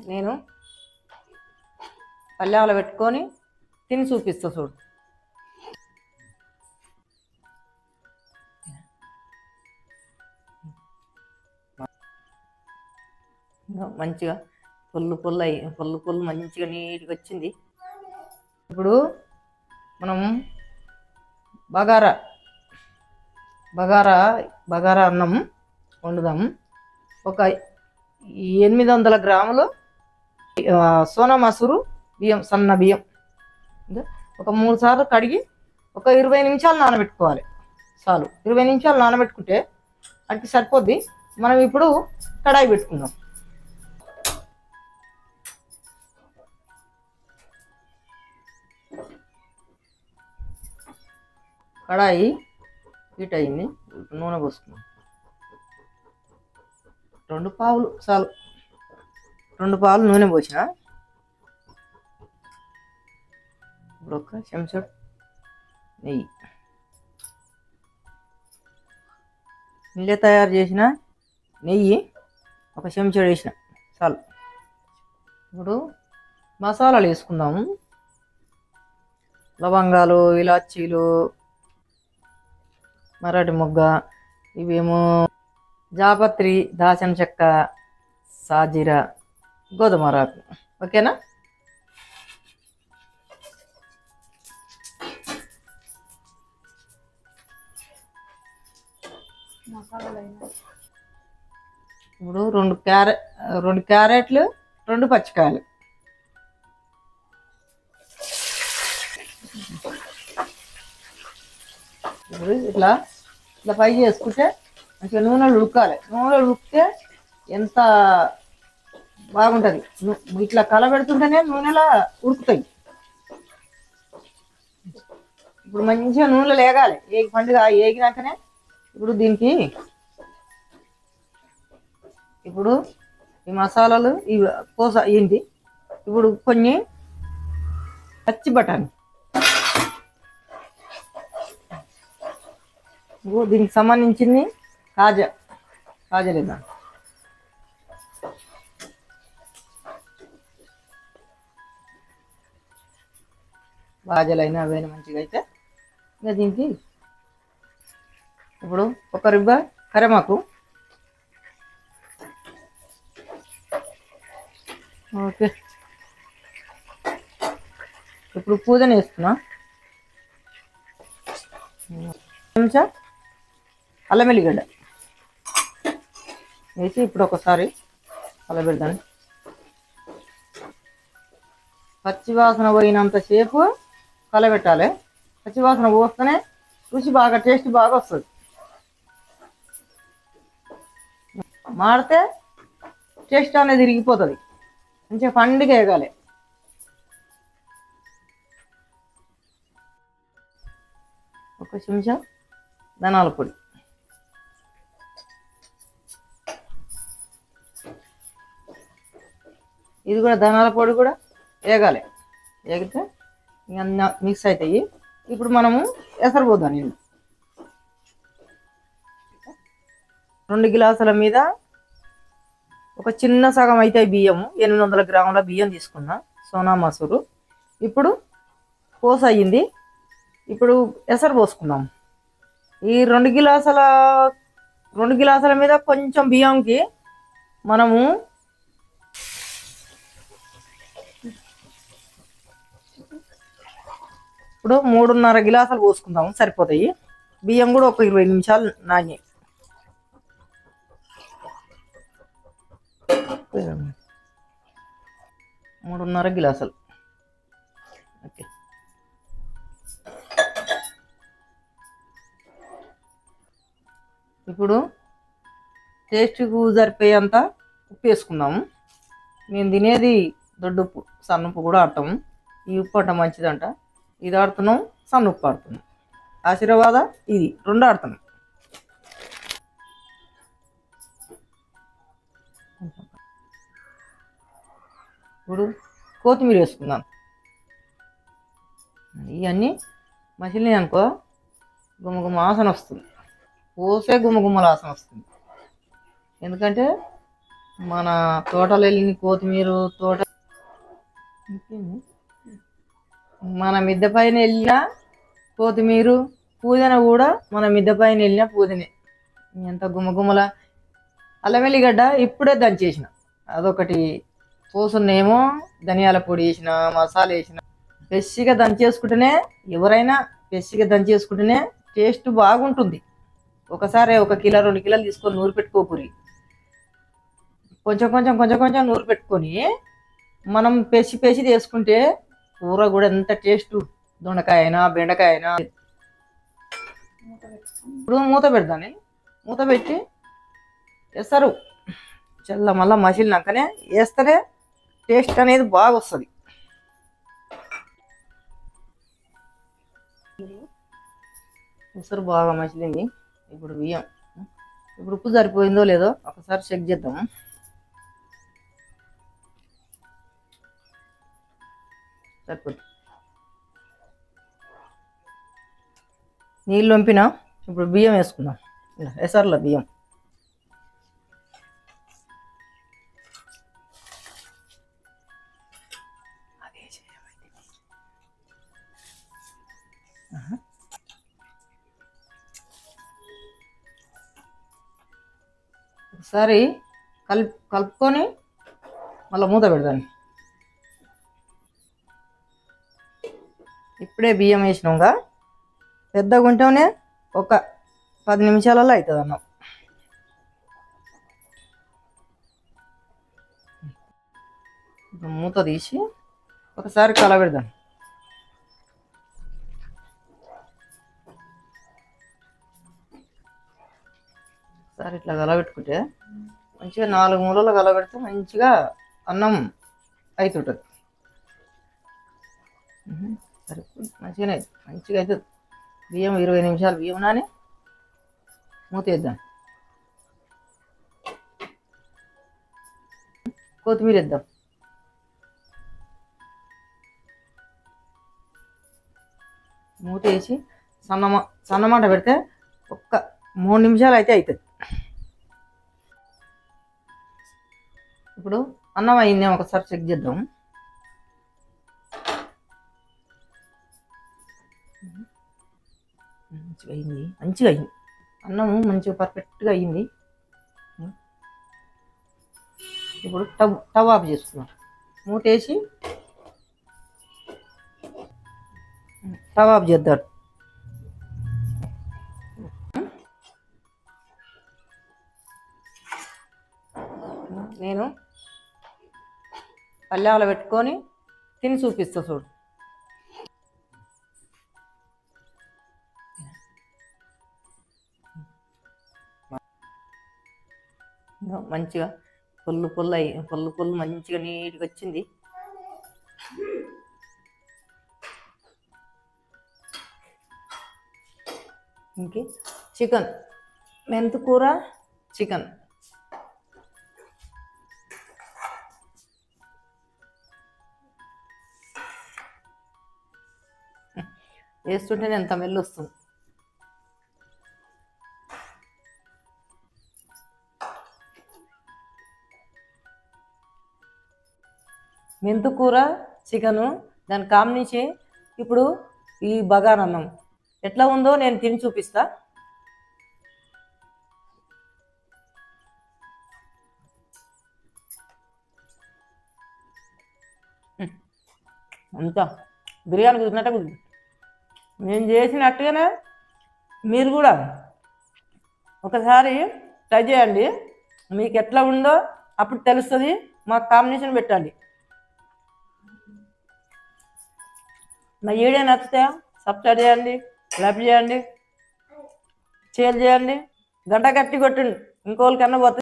నేను పల్లెవలో పెట్టుకొని తిని చూపిస్తా చూడు ఇంకా మంచిగా పుల్లు పుల్లు అయ్యి పుల్లు పుల్లు మంచిగా నీట్గా వచ్చింది ఇప్పుడు మనం బగారా బగారా బగారా అన్నం వండుదాం ఒక ఎనిమిది వందల గ్రాములు ఆ, సోనా మసూరు బియ్యం సన్న బియ్యం ఇంకా ఒక మూడు సార్లు కడిగి ఒక ఇరవై నిమిషాలు నానబెట్టుకోవాలి చాలు ఇరవై నిమిషాలు నానబెట్టుకుంటే వాటికి సరిపోద్ది మనం ఇప్పుడు కడాయి పెట్టుకుందాం కడాయి హీట్ అయింది ఇప్పుడు నూనె పోసుకుందాం రెండు పావులు చాలు రెండు పావులు నూనె పోసిన ఇప్పుడు ఒక చెంచా నెయ్యి ఇల్లే తయారు చేసిన నెయ్యి ఒక చెంచా వేసిన చాలు ఇప్పుడు మసాలాలు వేసుకుందాము లవంగాలు ఇలాచీలు మరాఠీ మొగ్గ ఇవేమో జాపత్రి దాచిన చెక్క సాజీర గోధుమ రాకు ఓకేనా ఇప్పుడు రెండు క్యారెట్ రెండు క్యారెట్లు రెండు పచ్చికాయలు ఇప్పుడు ఇట్లా ఇట్లా ఫ్రై చేసుకుంటే మంచిగా నూనెలో ఉడకాలి నూనెలో ఉడికితే ఎంత బాగుంటుంది ను- ఇట్లా కలబెడుతుంటేనే నూనెలో ఉడుకుతాయి ఇప్పుడు మంచిగా నూనెలో లేగాలి ఏగి పండుగ ఏగినాకనే ఇప్పుడు దీనికి ఇప్పుడు ఈ మసాలాలు ఇవి కోస ఏంటి ఇప్పుడు కొన్ని పచ్చి బఠానీ ఇగో దీనికి సంబంధించింది కాజా కాజా లేదా బాజలైనా అవైనా మంచిగా అయితే ఇంకా దీనికి ఇప్పుడు ఒక రిబ్బ కరెమాకు ఓకే ఇప్పుడు పూజన వేస్తున్నా చెంచా అల్లం వెల్లిగడ్డ వేసి ఇప్పుడు ఒకసారి కలబెడతాను పచ్చివాసన పోయినంతసేపు కలబెట్టాలి పచ్చివాసన పోస్తేనే రుచి బాగా టేస్ట్ బాగా వస్తుంది మాడితే టేస్ట్ అనేది ఇరిగిపోతుంది మంచిగా పండుగ వేగాలి ఒక చెంచా ధనాల పొడి ఇది కూడా ధనాల పొడి కూడా వేగాలి వేగితే ఇంకా మిక్స్ అవుతాయి ఇప్పుడు మనము ఎసరు పోదాం నేను రెండు గిలాసుల మీద ఒక చిన్న సగం అయితే బియ్యము ఎనిమిది వందల గ్రాముల బియ్యం తీసుకున్నా సోనా మసూరు ఇప్పుడు పోస్ అయ్యింది ఇప్పుడు ఎసరు పోసుకుందాం ఈ రెండు గిలాసుల రెండు గిలాసుల మీద కొంచెం బియ్యంకి మనము ఇప్పుడు మూడున్నర గిలాసులు పోసుకుందాము సరిపోతాయి బియ్యం కూడా ఒక ఇరవై నిమిషాలు నాని మూడున్నర గిలాసులు ఓకే ఇప్పుడు టేస్ట్కు సరిపోయేంత ఉప్పు వేసుకుందాము నేను తినేది దొడ్డు ఉప్పు సన్న ఉప్పు కూడా ఆడతాము ఈ ఉప్పు అంట మంచిదంట ఇది ఆడుతున్నాం సన్న ఉప్పు ఆడుతున్నాం ఆశీర్వాద ఇది రెండు ఆడుతున్నాం ఇప్పుడు కొత్తిమీర వేసుకుందాం ఇవన్నీ మసిలినాయి అనుకో గుమ్మగుమ్మ వాసన వస్తుంది పోసే గుమ్మగుమ్మల వాసన వస్తుంది ఎందుకంటే మన తోటలో వెళ్ళిన కొత్తిమీర తోట ఇంకేంది? మన మిద్దె పైన వెళ్ళిన కొత్తిమీర పుదీనా కూడా మన మిద్దె పైన వెళ్ళిన పుదీనే ఎంత గుమ్మగుమ్మల అల్లం వెల్లిగడ్డ ఇప్పుడే దంచేసిన అదొకటి పోసున్నేమో ధనియాల పొడి వేసిన మసాలా వేసిన ఫ్రెష్గా దంచేసుకుంటేనే ఎవరైనా ఫ్రెష్గా దంచేసుకుంటేనే టేస్ట్ బాగుంటుంది ఒకసారి ఒక కిలో రెండు కిలోలు తీసుకొని నూరు పెట్టుకోకూరి కొంచెం కొంచెం కొంచెం కొంచెం నూరు పెట్టుకొని మనం పెసి పెసి తీసుకుంటే కూర కూడా ఎంత టేస్ట్ దొండకాయ అయినా బెండకాయ అయినా ఇప్పుడు మూత పెడతాను మూత పెట్టి వేస్తారు చల్ల మళ్ళీ మసిలినాకనే వేస్తేనే టేస్ట్ అనేది బాగా వస్తుంది ఉసరు బాగా మసిలింది ఇప్పుడు బియ్యం ఇప్పుడు ఉప్పు సరిపోయిందో లేదో ఒకసారి చెక్ చేద్దాం సరిపోతుంది నీళ్ళు వంపినా ఇప్పుడు బియ్యం వేసుకుందాం ఇలా ఎసర్ల బియ్యం అదే చేయమండి. ఆహా. ఒకసారి కలుపు కలుపుకొని మళ్ళీ మూత పెడదాన్ని ఇప్పుడే బియ్యం వేసినాక పెద్దగా ఉంటేనే ఒక పది నిమిషాలలో అవుతుంది అన్నం ఇప్పుడు మూత తీసి ఒకసారి కలబెడదాం ఒకసారి ఇట్లా కలబెట్టుకుంటే మంచిగా నాలుగు మూలలు కలబెడితే మంచిగా అన్నం అవుతుంటుంది ఉహు, సరే మంచిగానే అవుతుంది. మంచిగా అవుతుంది బియ్యం ఇరవై నిమిషాలు బియ్యం నాని మూత వేద్దాం కొత్తిమీర వేద్దాం మూత వేసి సన్నమ సన్నమాట పెడితే ఒక్క మూడు నిమిషాలు అయితే అవుతుంది ఇప్పుడు అన్నం అయింది ఒకసారి చెక్ చేద్దాం మంచిగా అయింది మంచిగా అయింది అన్నము మంచిగా పర్ఫెక్ట్గా అయింది ఇప్పుడు టవ్ టవ్ ఆఫ్ చేసుకున్నాం మూత వేసి టవ్ ఆఫ్ చేద్దాం నేను పల్లెవలో పెట్టుకొని తిని చూపిస్తా చూడు ఇదిగో మంచిగా పుల్లు పుల్లు అయ్యి పుల్లు పుల్లు మంచిగా నీట్గా వచ్చింది ఇంకే చికెన్ మెంతు కూర చికెన్ వేస్తుంటేనే ఎంత మెల్లు వస్తుంది మెంతు కూర చికెను దాని కాంబినేషన్ ఇప్పుడు ఈ బగారన్నం ఎట్లా ఉందో నేను తిని చూపిస్తా హ్మ్. అంతా బిర్యానీ కుదిరినట్టే కుదిరి నేను చేసినట్టుగానే మీరు కూడా ఒకసారి ట్రై చేయండి మీకు ఎట్లా ఉందో అప్పుడు తెలుస్తుంది మాకు కాంబినేషన్ పెట్టండి నా వీడియో నచ్చితే సబ్స్క్రైబ్ చేయండి లైక్ చేయండి షేర్ చేయండి గంట కట్టి కొట్టండి ఇంకోళ్ళకన్నా పోతుంది